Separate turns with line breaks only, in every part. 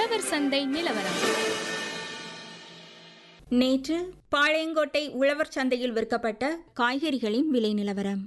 உழவர் சந்தை நிலவரம்
நேற்று பாளையங்கோட்டை உழவர் சந்தையில் விற்கப்பட்ட காய்கறிகளின் விலை நிலவரம்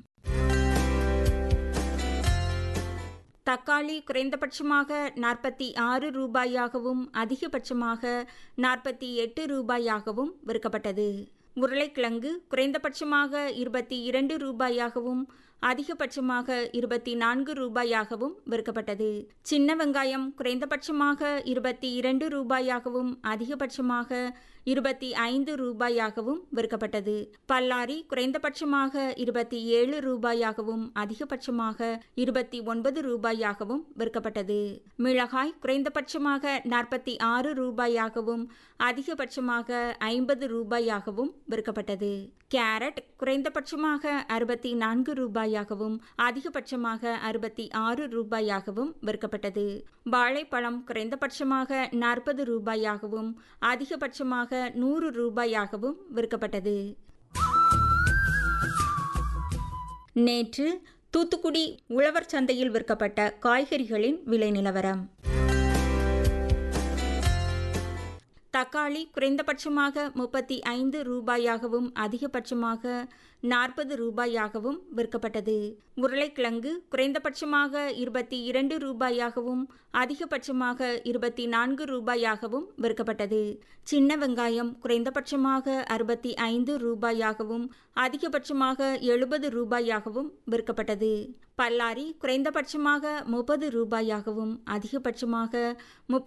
தக்காளி குறைந்தபட்சமாக நாற்பத்தி ஆறு ரூபாயாகவும் அதிகபட்சமாக நாற்பத்தி எட்டு ரூபாயாகவும் விற்கப்பட்டது உருளைக்கிழங்கு குறைந்தபட்சமாக இருபத்தி இரண்டு ரூபாயாகவும் அதிகபட்சமாக இருபத்தி நான்கு ரூபாயாகவும் விற்கப்பட்டது சின்ன வெங்காயம் குறைந்தபட்சமாக இருபத்தி இரண்டு ரூபாயாகவும் அதிகபட்சமாக இருபத்தி ஐந்து ரூபாயாகவும் விற்கப்பட்டது பல்லாரி குறைந்தபட்சமாக இருபத்தி ஏழு ரூபாயாகவும் அதிகபட்சமாக இருபத்தி ஒன்பது ரூபாயாகவும் விற்கப்பட்டது மிளகாய் குறைந்தபட்சமாக நாற்பத்தி ஆறு ரூபாயாகவும் அதிகபட்சமாக ஐம்பது ரூபாயாகவும் விற்கப்பட்டது கேரட் குறைந்தபட்சமாக அறுபத்தி நான்கு ரூபாயாகவும் அதிகபட்சமாக அறுபத்தி ஆறு ரூபாயாகவும் விற்கப்பட்டது வாழைப்பழம் குறைந்தபட்சமாக நாற்பது ரூபாயாகவும் அதிகபட்சமாக நூறு ரூபாயாகவும் விற்கப்பட்டது நேற்று தூத்துக்குடி உழவர் சந்தையில் விற்கப்பட்ட காய்கறிகளின் விலை நிலவரம் தக்காளி குறைந்தபட்சமாக முப்பத்தி ஐந்து ரூபாயாகவும் அதிகபட்சமாக நாற்பது ரூபாயாகவும் விற்கப்பட்டது உருளைக்கிழங்கு குறைந்தபட்சமாக இருபத்தி இரண்டு ரூபாயாகவும் அதிகபட்சமாக இருபத்தி நான்கு ரூபாயாகவும் விற்கப்பட்டது சின்ன வெங்காயம் குறைந்தபட்சமாக அறுபத்தி ஐந்து ரூபாயாகவும் அதிகபட்சமாக எழுபது ரூபாயாகவும் விற்கப்பட்டது பல்லாரி குறைந்தபட்சமாக முப்பது ரூபாயாகவும் அதிகபட்சமாக முப்ப